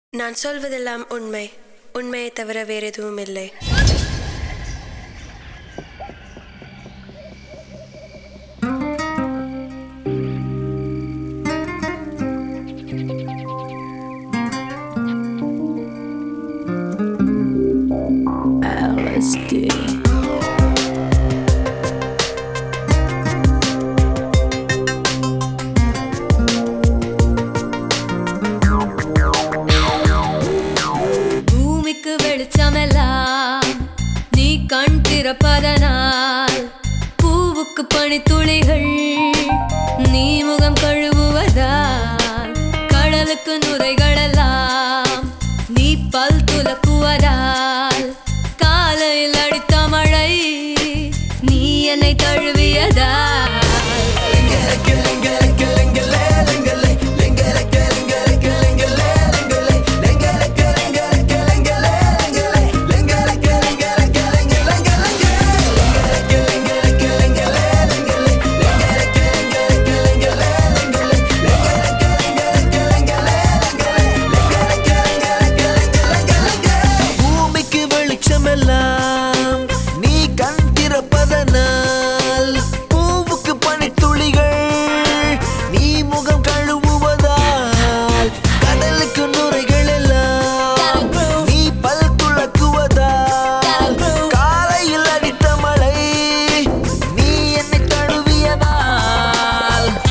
நான் சொல்வதெல்லாம் உண்மை உண்மையை தவிர வேறு எதுவும் இல்லை LSD. பூமிக்கு வெளிச்சமெல்லாம் நீ கண் திறப்பதனால் பூவுக்கு பனித்துளிகள் நீ முகம் கழுவுவதால் கடலுக்கு நுரைகளெல்லாம் நீ பல் துலக்குவதால் காலையில் அடித்த மழை நீ என்னை தழுவியதால் பூமிக்கு வெளிச்சமெல்லாம் நீ கண் திறப்பதனால் பூவுக்கு பனித்துளிகள் நீ முகம் கழுவுவதால் கடலுக்கு நுரைகள் எல்லாம் நீ பல் துளக்குவதால் காலையில் அடித்த மழை நீ என்னை தழுவியதால்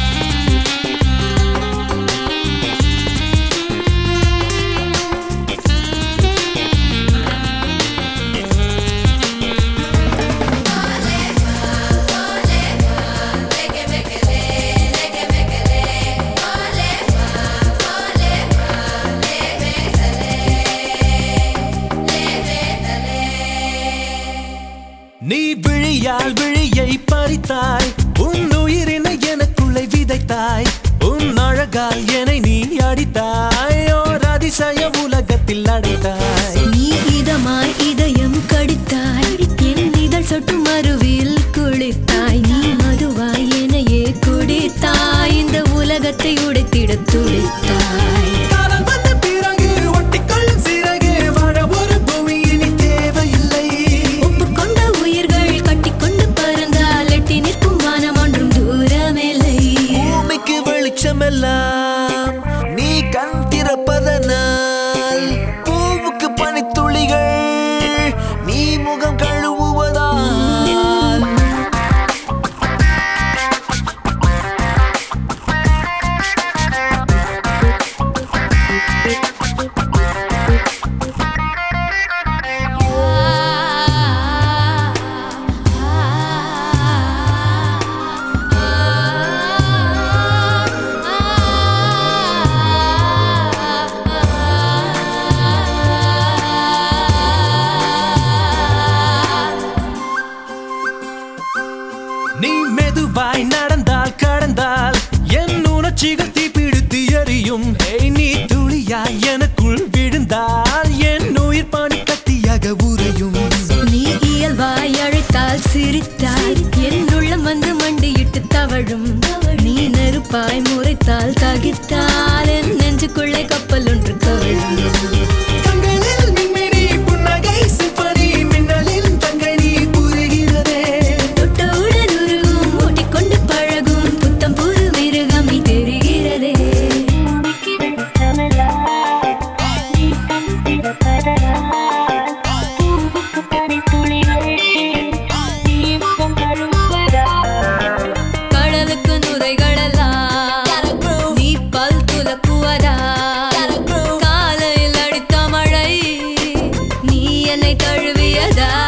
நீ விழியால் விழியை பறித்தாய் உன் உயிரினை எனக்குள்ளே விதைத்தாய் உன் அழகால் என்னை நீ அடித்தாய் ஓர் அதிசய உலகத்தில் அடைத்தாய் நீ இதமாய் இதயம் கடித்தாய் என் இதழ் சொட்டும் அருவியில் குளித்தாய் நீ மதுவாய் என்னையே குடித்தாய் இந்த உலகத்தை உடைத்திட துடித்தாய் காதல் வந்த பிறகு ஒட்டிக்கொள்ளும் சிறகு வாழ ஒரு பூமி இனி தேவையில்லை ஒப்புக்கொண்ட உயிர்கள் கட்டிக்கொண்டு பறந்தால் எட்டி நிற்கும் வானம் ஒன்றும் தூரமில்லை பூமிக்கு வெளிச்சமெல்லாம் நீ கண் திறப்பதனால் பூவுக்கு பனித்துளிகள் நீ முகம் கழுவுவதால் நீ மெதுவாய் நடந்தால் கடந்தால் என் உணர்ச்சிகள் தீப்பிடித்து எரியும் ஏய், நீ துளியாய் எனக்குள் விழுந்தால் என் உயிர் பனி கட்டியாக உறையும் நீ இயல்பாய் அழைத்தால் சிரித்தாய் என் உள்ளம் வந்து மண்டியிட்டு தவழும் நீ நெருப்பாய் முறைத்தால் தகித்தால் என் நெஞ்சுக்குள்ளே கப்பல் ஒன்று கவிழும் கண்களில் மின்மினி புன்னகை சிம்பனி மின்னலில் தங்கை நீ புரிகிறதே தொட்டவுடன் உருகும் ஓட்டிக்கொண்டு பழகும் புத்தம் புது மிருகம் நீ தெரிகிறதே கடலுக்கு நுரைகளெல்லாம் நீ பல் துலக்குவதால் காலையில் அடித்த மழை நீ என்னை தழுவியதா